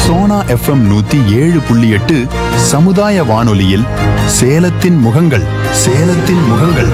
Sona FM நூத்தி ஏழு புள்ளி எட்டு சமுதாய வானொலியில் சேலத்தின் முகங்கள் சேலத்தின் முகங்கள்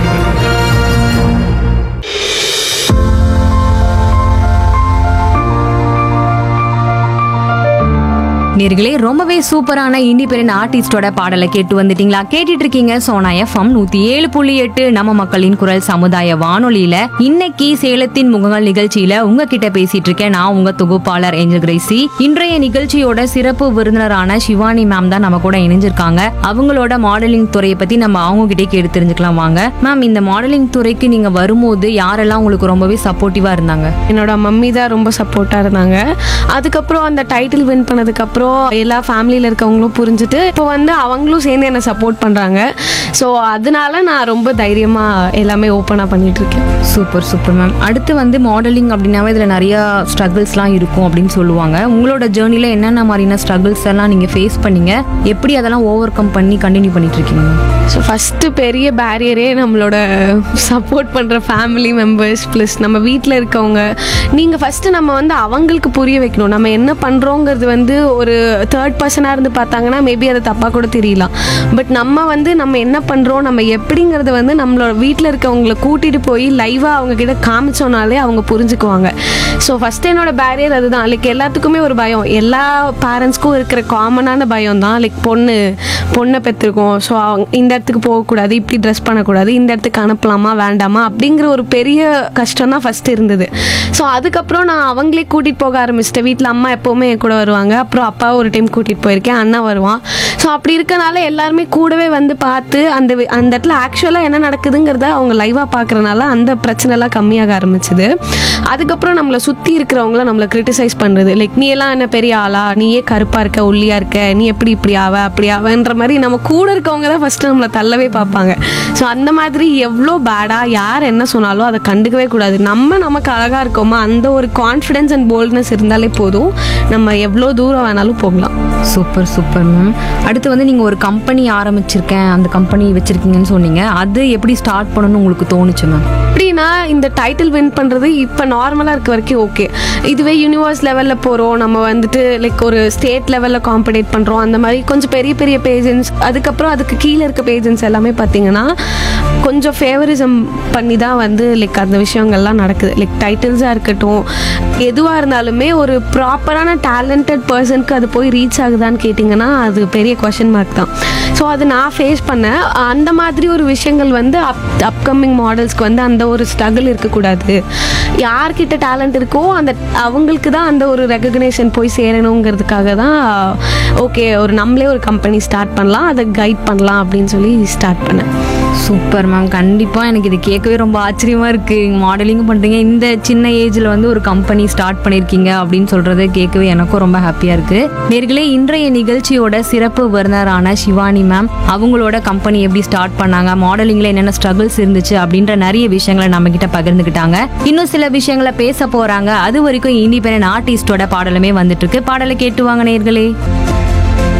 நேர்களே ரொம்பவே சூப்பரான இண்டிபெண்டன்ட் ஆர்டிஸ்டோட பாடலை கேட்டு வந்துட்டீங்களா கேட்டுட்டு இருக்கீங்க சோனா எஃப்எம் நூத்தி ஏழு புள்ளி எட்டு நம்ம மக்களின் குரல் சமுதாய வானொலியில இன்னைக்கு சேலத்தின் முகங்கள் நிகழ்ச்சியில உங்ககிட்ட பேசிட்டு இருக்கேன் நான் உங்க தொகுப்பாளர் ஏஞ்சல் கிரேசி இன்றைய நிகழ்ச்சியோட சிறப்பு விருந்தினரான சிவானி மேம் தான் நம்ம கூட இணைஞ்சிருக்காங்க அவங்களோட மாடலிங் துறையை பத்தி நம்ம அவங்க கிட்டே கேட்டு தெரிஞ்சுக்கலாம் வாங்க மேம் இந்த மாடலிங் துறைக்கு நீங்க வரும்போது யாரெல்லாம் உங்களுக்கு ரொம்பவே சப்போர்ட்டிவா இருந்தாங்க என்னோட மம்மி தான் ரொம்ப சப்போர்ட்டாக இருந்தாங்க அதுக்கப்புறம் அந்த டைட்டில் வின் பண்ணதுக்கப்புறம் எல்லா ஃபேமிலியில் இருக்கவங்களும் புரிஞ்சுட்டு இப்போ வந்து அவங்களும் சேர்ந்து என்னை சப்போர்ட் பண்ணுறாங்க ஸோ அதனால நான் ரொம்ப தைரியமாக எல்லாமே ஓப்பனாக பண்ணிட்டு இருக்கேன் சூப்பர் சூப்பர் மேம் அடுத்து வந்து மாடலிங் அப்படின்னாவே இதில் நிறைய ஸ்ட்ரகிள்ஸ்லாம் இருக்கும் அப்படின்னு சொல்லுவாங்க உங்களோட ஜேர்னியில் என்னென்ன மாதிரியான ஸ்ட்ரகிள்ஸ் எல்லாம் நீங்கள் ஃபேஸ் பண்ணீங்க எப்படி அதெல்லாம் ஓவர் கம் பண்ணி கண்டினியூ பண்ணிட்டு இருக்கீங்க மேம் ஸோ ஃபஸ்ட்டு பெரிய பேரியரே நம்மளோட சப்போர்ட் பண்ணுற ஃபேமிலி மெம்பர்ஸ் ப்ளஸ் நம்ம வீட்டில் இருக்கவங்க நீங்கள் ஃபஸ்ட்டு நம்ம வந்து அவங்களுக்கு புரிய வைக்கணும் நம்ம என்ன பண்ணுறோங்கிறது வந்து ஒரு தேர்ட் பர்சனாக இருந்து பார்த்தாங்கன்னா மேபி அது தப்பாக கூட தெரியலாம் பட் நம்ம வந்து நம்ம என்ன பண்ணுறோம் நம்ம எப்படிங்கிறத வந்து நம்மளோட வீட்டில் இருக்கவங்கள கூட்டிகிட்டு போய் லைவாக அவங்க கிட்ட காமிச்சோனாலே அவங்க புரிஞ்சுக்குவாங்க ஸோ ஃபஸ்ட்டு என்னோட பேரியர் அதுதான் லைக் எல்லாத்துக்குமே ஒரு பயம் எல்லா பேரண்ட்ஸ்க்கும் இருக்கிற காமனான பயம் தான் லைக் பொண்ணு பொண்ணை பெற்றிருக்கோம் ஸோ அவங்க இந்த இடத்துக்கு போகக்கூடாது இப்படி ட்ரெஸ் பண்ணக்கூடாது இந்த இடத்துக்கு அனுப்பலாமா வேண்டாமா அப்படிங்கிற ஒரு பெரிய கஷ்டம் தான் ஃபஸ்ட்டு இருந்தது ஸோ அதுக்கப்புறம் நான் அவங்களே கூட்டிகிட்டு போக ஆரம்பிச்சிட்டேன் வீட்டில் அம்மா எப்போவுமே என் கூட வருவாங்க அப்புறம் அப்பா ஒரு டைம் கூட்டிகிட்டு போயிருக்கேன் அண்ணா வருவான் ஸோ அப்படி இருக்கனால எல்லாருமே கூடவே வந்து பார்த்து அந்த வி- அந்த இடத்துல ஆக்சுவலாக என்ன நடக்குதுங்கிறத அவங்க லைவாக பார்க்குறனால அந்த பிரச்சனைலாம் கம்மியாக ஆரம்பிச்சுது அதுக்கப்புறம் நம்மளை சுற்றி இருக்கிறவங்கள நம்மளை கிரிட்டிசைஸ் பண்ணுறது லைக் நீ எல்லாம் என்ன பெரிய ஆளா நீயே கருப்பாக இருக்க ஒல்லியாக இருக்க நீ எப்படி இப்படி ஆவ அப்படி ஆவன்ற மாதிரி நம்ம கூட இருக்கவங்க தான் ஃபஸ்ட்டு நம்மளை தள்ளவே பார்ப்பாங்க ஸோ அந்த மாதிரி எவ்வளோ பேடாக யார் என்ன சொன்னாலும் அதை கண்டுக்கவே கூடாது நம்ம நமக்கு அழகாக இருக்கோமா அந்த ஒரு கான்ஃபிடென்ஸ் அண்ட் போல்ட்னஸ் இருந்தாலே போதும் நம்ம எவ்வளோ தூரம் வேணாலும் போகலாம் சூப்பர் சூப்பர் மேம் அடுத்து வந்து நீங்கள் ஒரு கம்பெனி ஆரம்பிச்சிருக்கேன் அந்த கம்பெனி வச்சிருக்கீங்கன்னு சொன்னீங்க அது எப்படி ஸ்டார்ட் பண்ணணும்னு உங்களுக்கு தோணுச்சு மேம் எப்படின்னா இந்த டைட்டில் வின் பண்ணுறது இப்போ நார்மலாக இருக்க வரைக்கும் ஓகே இதுவே யூனிவர்ஸ் லெவலில் போகிறோம் நம்ம வந்துட்டு லைக் ஒரு ஸ்டேட் லெவலில் காம்படேட் பண்ணுறோம் அந்த மாதிரி கொஞ்சம் பெரிய பெரிய பேஜன்ஸ் அதுக்கப்புறம் அதுக்கு கீழே இருக்க பேஜன்ஸ் எல்லாமே பார்த்தீங்கன்னா கொஞ்சம் ஃபேவரிசம் பண்ணி தான் வந்து லைக் அந்த விஷயங்கள்லாம் நடக்குது லைக் டைட்டில்ஸாக இருக்கட்டும் எதுவாக இருந்தாலுமே ஒரு ப்ராப்பரான டேலண்டட் பர்சனுக்கு அது போய் ரீச் ஆகுதான்னு கேட்டிங்கன்னா அது பெரிய கொஷின் மார்க் தான் ஸோ அது நான் ஃபேஸ் பண்ணேன் அந்த மாதிரி ஒரு விஷயங்கள் வந்து அப் அப்கமிங் மாடல்ஸ்க்கு வந்து அந்த ஒரு ஸ்ட்ரகிள் இருக்கக்கூடாது யார்கிட்ட டேலண்ட் இருக்கோ அந்த அவங்களுக்கு தான் அந்த ஒரு ரெகக்னேஷன் போய் சேரணுங்கிறதுக்காக தான் ஓகே ஒரு நம்மளே ஒரு கம்பெனி ஸ்டார்ட் பண்ணலாம் அதை கைட் பண்ணலாம் அப்படின்னு சொல்லி ஸ்டார்ட் பண்ணேன் சூப்பர் மேம் கண்டிப்பாக எனக்கு இது கேட்கவே ரொம்ப ஆச்சரியமாக இருக்குது மாடலிங்கும் பண்ணுறீங்க இந்த சின்ன ஏஜில் வந்து ஒரு கம்பெனி ஸ்டார்ட் பண்ணியிருக்கீங்க அப்படின்னு சொல்கிறத கேட்கவே எனக்கும் ரொம்ப ஹாப்பியாக இருக்குது நேர்களே இன்றைய நிகழ்ச்சியோட சிறப்பு விருந்தினரான சிவானி மேம் அவங்களோட கம்பெனி எப்படி ஸ்டார்ட் பண்ணாங்க மாடலிங்கில் என்னென்ன ஸ்ட்ரகிள்ஸ் இருந்துச்சு அப்படின்ற நிறைய விஷயங்களை நம்ம கிட்ட பகிர்ந்துக்கிட்டாங்க இன்னும் சில விஷயங்களை பேச போகிறாங்க அது வரைக்கும் இண்டிபெண்டன்ட் ஆர்டிஸ்டோட பாடலுமே வந்துட்டு இருக்கு பாடலை கேட்டு வாங்க நேர்களே